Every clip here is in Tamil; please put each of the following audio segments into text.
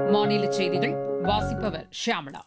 மாநில செய்திகள் வாசிப்பவர் ஷியாமளா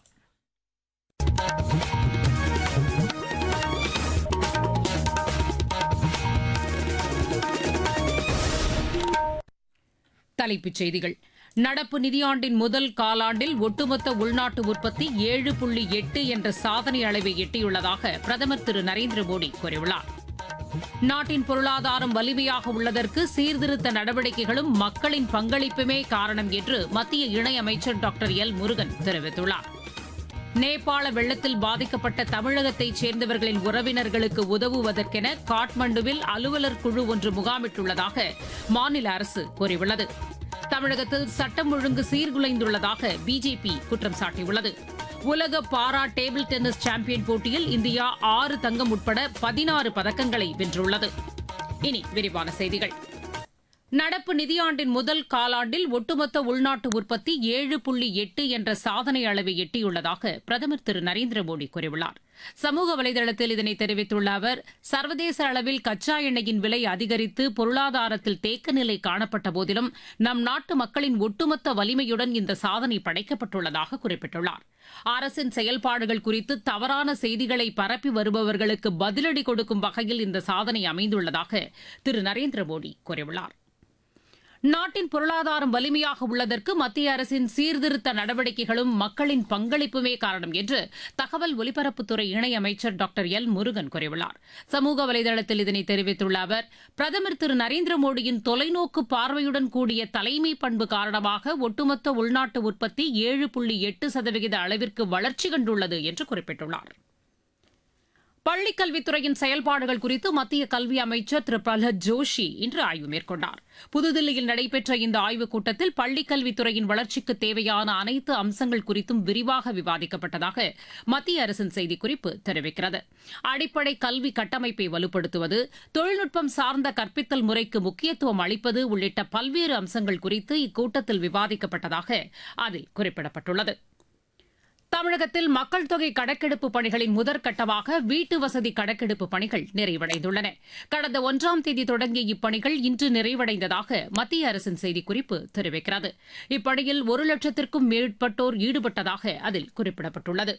தலைப்புச் செய்திகள் நடப்பு நிதியாண்டின் முதல் காலாண்டில் ஒட்டுமொத்த உள்நாட்டு உற்பத்தி ஏழு புள்ளி எட்டு என்ற சாதனை அளவை எட்டியுள்ளதாக பிரதமர் திரு நரேந்திர மோடி கூறியுள்ளார் நாட்டின் பொருளாதாரம் வலிமையாக உள்ளதற்கு சீர்திருத்த நடவடிக்கைகளும் மக்களின் பங்களிப்புமே காரணம் என்று மத்திய இணையமைச்சர் டாக்டர் எல் முருகன் தெரிவித்துள்ளார் நேபாள வெள்ளத்தில் பாதிக்கப்பட்ட தமிழகத்தைச் சேர்ந்தவர்களின் உறவினர்களுக்கு உதவுவதற்கென காட்மண்டுவில் அலுவலர் குழு ஒன்று முகாமிட்டுள்ளதாக மாநில அரசு கூறியுள்ளது தமிழகத்தில் சட்டம் ஒழுங்கு சீர்குலைந்துள்ளதாக பிஜேபி குற்றம் சாட்டியுள்ளது உலக பாரா டேபிள் டென்னிஸ் சாம்பியன் போட்டியில் இந்தியா ஆறு தங்கம் உட்பட பதினாறு பதக்கங்களை வென்றுள்ளது இனி விரிவான செய்திகள் நடப்பு நிதியாண்டின் முதல் காலாண்டில் ஒட்டுமொத்த உள்நாட்டு உற்பத்தி ஏழு புள்ளி எட்டு என்ற சாதனை அளவை எட்டியுள்ளதாக பிரதமர் திரு நரேந்திர மோடி கூறியுள்ளார் சமூக வலைதளத்தில் இதனை தெரிவித்துள்ள அவர் சர்வதேச அளவில் கச்சா எண்ணெயின் விலை அதிகரித்து பொருளாதாரத்தில் தேக்க நிலை காணப்பட்ட போதிலும் நம் நாட்டு மக்களின் ஒட்டுமொத்த வலிமையுடன் இந்த சாதனை படைக்கப்பட்டுள்ளதாக குறிப்பிட்டுள்ளார் அரசின் செயல்பாடுகள் குறித்து தவறான செய்திகளை பரப்பி வருபவர்களுக்கு பதிலடி கொடுக்கும் வகையில் இந்த சாதனை அமைந்துள்ளதாக திரு நரேந்திர மோடி கூறியுள்ளார் நாட்டின் பொருளாதாரம் வலிமையாக உள்ளதற்கு மத்திய அரசின் சீர்திருத்த நடவடிக்கைகளும் மக்களின் பங்களிப்புமே காரணம் என்று தகவல் ஒலிபரப்புத்துறை இணையமைச்சர் டாக்டர் எல் முருகன் கூறியுள்ளார் சமூக வலைதளத்தில் இதனை தெரிவித்துள்ள அவர் பிரதமர் திரு நரேந்திர மோடியின் தொலைநோக்கு பார்வையுடன் கூடிய தலைமை பண்பு காரணமாக ஒட்டுமொத்த உள்நாட்டு உற்பத்தி ஏழு புள்ளி எட்டு சதவிகித அளவிற்கு வளர்ச்சி கண்டுள்ளது என்று குறிப்பிட்டுள்ளார் பள்ளிக் கல்வித்துறையின் செயல்பாடுகள் குறித்து மத்திய கல்வி அமைச்சர் திரு பிரஹ்லாத் ஜோஷி இன்று ஆய்வு மேற்கொண்டார் புதுதில்லியில் நடைபெற்ற இந்த ஆய்வுக் கூட்டத்தில் பள்ளிக் கல்வித்துறையின் வளர்ச்சிக்கு தேவையான அனைத்து அம்சங்கள் குறித்தும் விரிவாக விவாதிக்கப்பட்டதாக மத்திய அரசின் செய்திக்குறிப்பு தெரிவிக்கிறது அடிப்படை கல்வி கட்டமைப்பை வலுப்படுத்துவது தொழில்நுட்பம் சார்ந்த கற்பித்தல் முறைக்கு முக்கியத்துவம் அளிப்பது உள்ளிட்ட பல்வேறு அம்சங்கள் குறித்து இக்கூட்டத்தில் விவாதிக்கப்பட்டதாக அதில் குறிப்பிடப்பட்டுள்ளது தமிழகத்தில் மக்கள் தொகை கணக்கெடுப்பு பணிகளின் முதற்கட்டமாக வீட்டு வசதி கணக்கெடுப்பு பணிகள் நிறைவடைந்துள்ளன கடந்த ஒன்றாம் தேதி தொடங்கிய இப்பணிகள் இன்று நிறைவடைந்ததாக மத்திய அரசின் செய்திக்குறிப்பு தெரிவிக்கிறது இப்பணியில் ஒரு லட்சத்திற்கும் மேற்பட்டோர் ஈடுபட்டதாக அதில் குறிப்பிடப்பட்டுள்ளது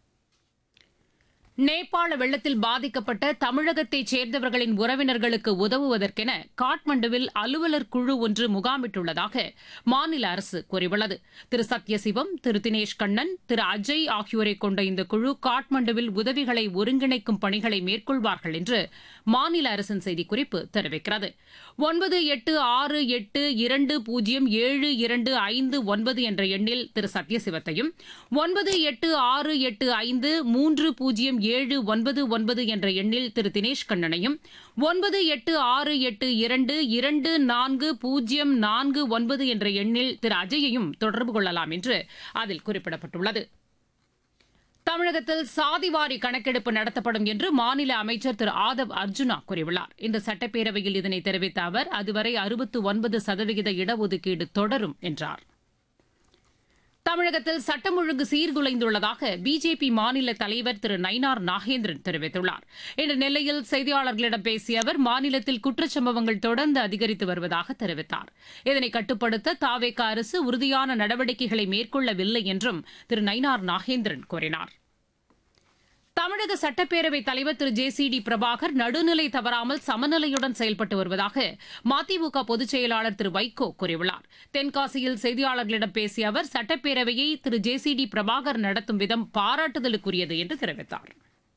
நேபாள வெள்ளத்தில் பாதிக்கப்பட்ட தமிழகத்தைச் சேர்ந்தவர்களின் உறவினர்களுக்கு உதவுவதற்கென காட்மண்டுவில் அலுவலர் குழு ஒன்று முகாமிட்டுள்ளதாக மாநில அரசு கூறியுள்ளது திரு சத்யசிவம் திரு தினேஷ் கண்ணன் திரு அஜய் ஆகியோரை கொண்ட இந்த குழு காட்மண்டுவில் உதவிகளை ஒருங்கிணைக்கும் பணிகளை மேற்கொள்வார்கள் என்று மாநில அரசின் செய்திக்குறிப்பு தெரிவிக்கிறது ஒன்பது எட்டு ஆறு எட்டு இரண்டு பூஜ்ஜியம் ஏழு இரண்டு ஐந்து ஒன்பது என்ற எண்ணில் திரு சத்யசிவத்தையும் ஒன்பது எட்டு ஆறு எட்டு ஐந்து மூன்று பூஜ்ஜியம் ஏழு ஒன்பது ஒன்பது என்ற எண்ணில் திரு தினேஷ் கண்ணனையும் ஒன்பது எட்டு ஆறு எட்டு இரண்டு இரண்டு நான்கு பூஜ்ஜியம் நான்கு ஒன்பது என்ற எண்ணில் திரு அஜயையும் தொடர்பு கொள்ளலாம் என்று அதில் குறிப்பிடப்பட்டுள்ளது தமிழகத்தில் சாதிவாரி கணக்கெடுப்பு நடத்தப்படும் என்று மாநில அமைச்சர் திரு ஆதவ் அர்ஜுனா கூறியுள்ளார் இந்த சட்டப்பேரவையில் இதனை தெரிவித்த அவர் அதுவரை அறுபத்து ஒன்பது சதவிகித இடஒதுக்கீடு தொடரும் என்றார் தமிழகத்தில் சட்டம் ஒழுங்கு சீர்குலைந்துள்ளதாக பிஜேபி மாநில தலைவர் திரு நயினார் நாகேந்திரன் தெரிவித்துள்ளார் இன்று நெல்லையில் செய்தியாளர்களிடம் பேசிய அவர் மாநிலத்தில் குற்றச்சம்பவங்கள் தொடர்ந்து அதிகரித்து வருவதாக தெரிவித்தார் இதனை கட்டுப்படுத்த தாவேக அரசு உறுதியான நடவடிக்கைகளை மேற்கொள்ளவில்லை என்றும் திரு நயினார் நாகேந்திரன் கூறினார் தமிழக சட்டப்பேரவைத் தலைவர் திரு ஜே சி டி பிரபாகர் நடுநிலை தவறாமல் சமநிலையுடன் செயல்பட்டு வருவதாக மதிமுக பொதுச் செயலாளர் திரு வைகோ கூறியுள்ளார் தென்காசியில் செய்தியாளர்களிடம் பேசிய அவர் சட்டப்பேரவையை திரு ஜே சி டி பிரபாகர் நடத்தும் விதம் பாராட்டுதலுக்குரியது என்று தெரிவித்தார்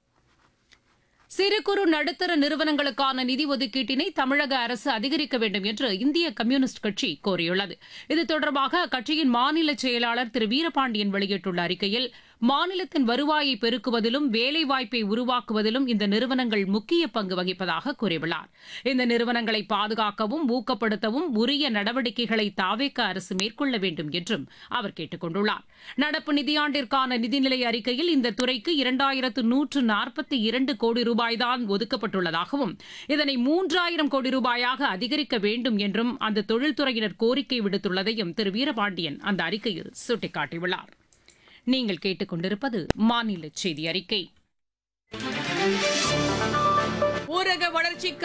சிறு குறு நடுத்தர நிறுவனங்களுக்கான நிதி ஒதுக்கீட்டினை தமிழக அரசு அதிகரிக்க வேண்டும் என்று இந்திய கம்யூனிஸ்ட் கட்சி கோரியுள்ளது இது தொடர்பாக அக்கட்சியின் மாநில செயலாளர் திரு வீரபாண்டியன் வெளியிட்டுள்ள அறிக்கையில் மாநிலத்தின் வருவாயை பெருக்குவதிலும் வேலைவாய்ப்பை உருவாக்குவதிலும் இந்த நிறுவனங்கள் முக்கிய பங்கு வகிப்பதாக கூறியுள்ளார் இந்த நிறுவனங்களை பாதுகாக்கவும் ஊக்கப்படுத்தவும் உரிய நடவடிக்கைகளை தாவேக்க அரசு மேற்கொள்ள வேண்டும் என்றும் அவர் கேட்டுக் கொண்டுள்ளார் நடப்பு நிதியாண்டிற்கான நிதிநிலை அறிக்கையில் இந்த துறைக்கு இரண்டாயிரத்து நூற்று நாற்பத்தி இரண்டு கோடி ரூபாய்தான் ஒதுக்கப்பட்டுள்ளதாகவும் இதனை மூன்றாயிரம் கோடி ரூபாயாக அதிகரிக்க வேண்டும் என்றும் அந்த தொழில்துறையினர் கோரிக்கை விடுத்துள்ளதையும் திரு வீரபாண்டியன் அந்த அறிக்கையில் சுட்டிக்காட்டியுள்ளார் நீங்கள் கேட்டுக்கொண்டிருப்பது மாநில செய்தி அறிக்கை ஊரக வளர்ச்சிக்கு